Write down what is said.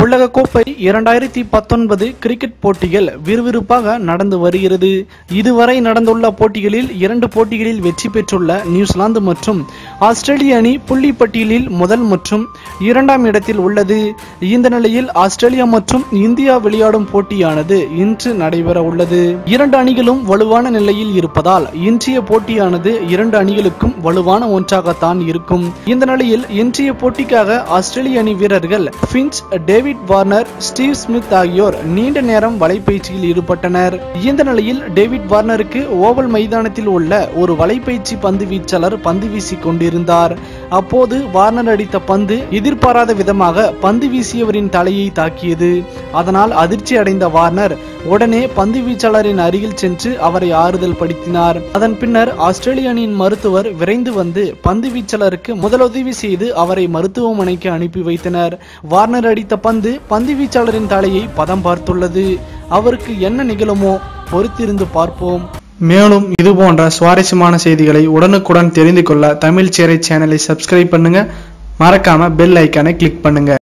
உலகக்கோப்பை இரண்டாயிரத்தி பத்தொன்பது கிரிக்கெட் போட்டிகள் விறுவிறுப்பாக நடந்து வருகிறது இதுவரை நடந்துள்ள போட்டிகளில் இரண்டு போட்டிகளில் வெற்றி பெற்றுள்ள நியூசிலாந்து மற்றும் ஆஸ்திரேலிய அணி புள்ளி பட்டியலில் முதல் மற்றும் இரண்டாம் இடத்தில் உள்ளது இந்த நிலையில் ஆஸ்திரேலியா மற்றும் இந்தியா விளையாடும் போட்டியானது இன்று நடைபெற உள்ளது இரண்டு அணிகளும் வலுவான நிலையில் இருப்பதால் இன்றைய போட்டியானது இரண்டு அணிகளுக்கும் வலுவான ஒன்றாகத்தான் இருக்கும் இந்த நிலையில் இன்றைய போட்டிக்காக ஆஸ்திரேலிய அணி வீரர்கள் Finch David Warner Steve Smith ஆகியோர் நீண்ட நேரம் வலைப்பயிற்சியில் ஈடுபட்டனர் இந்த நிலையில் டேவிட் வார்னருக்கு ஓவல் மைதானத்தில் உள்ள ஒரு வலைப்பயிற்சி பந்து வீச்சாளர் பந்து வீசிக் கொண்டிருந்தார் அப்போது வார்னர் அடித்த பந்து எதிர்பாராத விதமாக பந்து வீசியவரின் தலையை தாக்கியது அதனால் அதிர்ச்சி அடைந்த வார்னர் உடனே பந்து வீச்சாளரின் அருகில் சென்று அவரை ஆறுதல் படுத்தினார் அதன் பின்னர் ஆஸ்திரேலிய அணியின் மருத்துவர் விரைந்து வந்து பந்து வீச்சாளருக்கு முதலுதவி செய்து அவரை மருத்துவமனைக்கு அனுப்பி வைத்தனர் வார்னர் அடித்த பந்து பந்து வீச்சாளரின் தலையை பதம் பார்த்துள்ளது அவருக்கு என்ன நிகழுமோ பொறுத்திருந்து பார்ப்போம் மேலும் இது போன்ற சுவாரஸ்யமான செய்திகளை உடனுக்குடன் தெரிந்து கொள்ள தமிழ் சேரை சேனலை சப்ஸ்கிரைப் பண்ணுங்க மறக்காம பெல் ஐக்கானை கிளிக் பண்ணுங்க